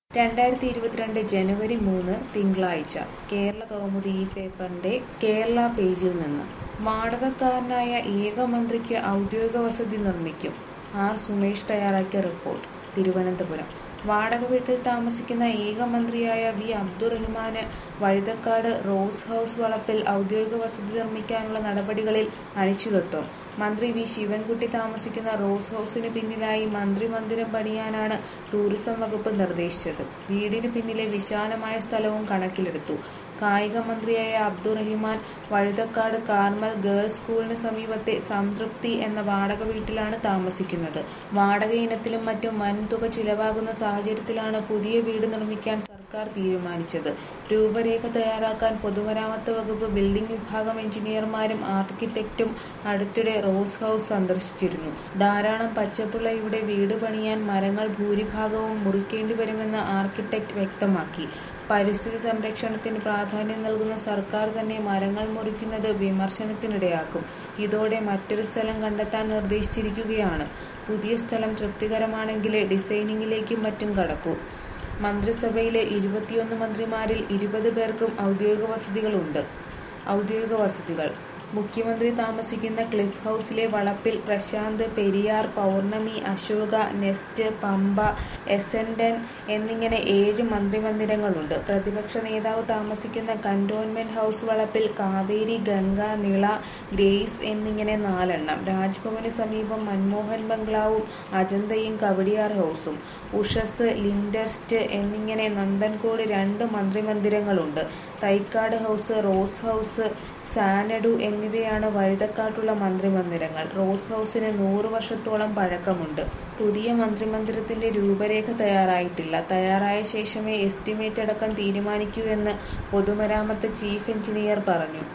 രണ്ടായിരത്തി ഇരുപത്തിരണ്ട് ജനുവരി മൂന്ന് തിങ്കളാഴ്ച കേരള കൗമുദി ഈ പേപ്പറിന്റെ കേരള പേജിൽ നിന്ന് വാടകക്കാരനായ ഏക മന്ത്രിക്ക് ഔദ്യോഗിക വസതി നിർമ്മിക്കും ആർ സുമേഷ് തയ്യാറാക്കിയ റിപ്പോർട്ട് തിരുവനന്തപുരം വാടക വീട്ടിൽ താമസിക്കുന്ന ഏക മന്ത്രിയായ വി അബ്ദുറഹിമാന് വഴുതക്കാട് റോസ് ഹൌസ് വളപ്പിൽ ഔദ്യോഗിക വസതി നിർമ്മിക്കാനുള്ള നടപടികളിൽ അനിശ്ചിതത്വം മന്ത്രി വി ശിവൻകുട്ടി താമസിക്കുന്ന റോസ് ഹൌസിന് പിന്നിലായി മന്ത്രി മന്ദിരം പണിയാനാണ് ടൂറിസം വകുപ്പ് നിർദ്ദേശിച്ചത് വീടിന് പിന്നിലെ വിശാലമായ സ്ഥലവും കണക്കിലെടുത്തു കായിക മന്ത്രിയായ അബ്ദുറഹിമാൻ വഴുതക്കാട് കാർമൽ ഗേൾസ് സ്കൂളിന് സമീപത്തെ സംതൃപ്തി എന്ന വാടക വീട്ടിലാണ് താമസിക്കുന്നത് വാടക ഇനത്തിലും മറ്റും വൻതുക ചിലവാകുന്ന സാഹചര്യത്തിലാണ് പുതിയ വീട് നിർമ്മിക്കാൻ സർക്കാർ തീരുമാനിച്ചത് രൂപരേഖ തയ്യാറാക്കാൻ പൊതുമരാമത്ത് വകുപ്പ് ബിൽഡിംഗ് വിഭാഗം എഞ്ചിനീയർമാരും ആർക്കിടെക്റ്റും അടുത്തിടെ റോസ് ഹൌസ് സന്ദർശിച്ചിരുന്നു ധാരാളം പച്ചപ്പുള്ള ഇവിടെ വീട് പണിയാൻ മരങ്ങൾ ഭൂരിഭാഗവും മുറിക്കേണ്ടി വരുമെന്ന് ആർക്കിടെക്ട് വ്യക്തമാക്കി പരിസ്ഥിതി സംരക്ഷണത്തിന് പ്രാധാന്യം നൽകുന്ന സർക്കാർ തന്നെ മരങ്ങൾ മുറിക്കുന്നത് വിമർശനത്തിനിടയാക്കും ഇതോടെ മറ്റൊരു സ്ഥലം കണ്ടെത്താൻ നിർദ്ദേശിച്ചിരിക്കുകയാണ് പുതിയ സ്ഥലം തൃപ്തികരമാണെങ്കിലേ ഡിസൈനിങ്ങിലേക്കും മറ്റും കടക്കൂ മന്ത്രിസഭയിലെ ഇരുപത്തിയൊന്ന് മന്ത്രിമാരിൽ ഇരുപത് പേർക്കും ഔദ്യോഗിക വസതികളുണ്ട് ഔദ്യോഗിക വസതികൾ മുഖ്യമന്ത്രി താമസിക്കുന്ന ക്ലിഫ് ഹൌസിലെ വളപ്പിൽ പ്രശാന്ത് പെരിയാർ പൗർണമി അശോക നെസ്റ്റ് പമ്പ എസൻഡൻ എന്നിങ്ങനെ ഏഴ് മന്ത്രിമന്ദിരങ്ങളുണ്ട് പ്രതിപക്ഷ നേതാവ് താമസിക്കുന്ന കന്റോൺമെന്റ് ഹൌസ് വളപ്പിൽ കാവേരി ഗംഗ നിള ഗ്രേസ് എന്നിങ്ങനെ നാലെണ്ണം രാജ്ഭവന് സമീപം മൻമോഹൻ ബംഗ്ലാവും അജന്തയും കവടിയാർ ഹൌസും ഉഷസ് ലിൻഡർസ്റ്റ് എന്നിങ്ങനെ നന്ദൻകോട് രണ്ട് മന്ത്രിമന്ദിരങ്ങളുണ്ട് Thycaud house rose house Xanadu എന്നിവയാണ് വഴുതക്കാട്ടുള്ള മന്ത്രിമന്ദിരങ്ങൾ റോസ് ഹൌസിന് നൂറ് വർഷത്തോളം പഴക്കമുണ്ട് പുതിയ മന്ത്രിമന്ദിരത്തിന്റെ രൂപരേഖ തയ്യാറായിട്ടില്ല തയ്യാറായ ശേഷമേ എസ്റ്റിമേറ്റ് അടക്കം തീരുമാനിക്കൂ എന്ന് പൊതുമരാമത്ത് ചീഫ് എഞ്ചിനീയർ പറഞ്ഞു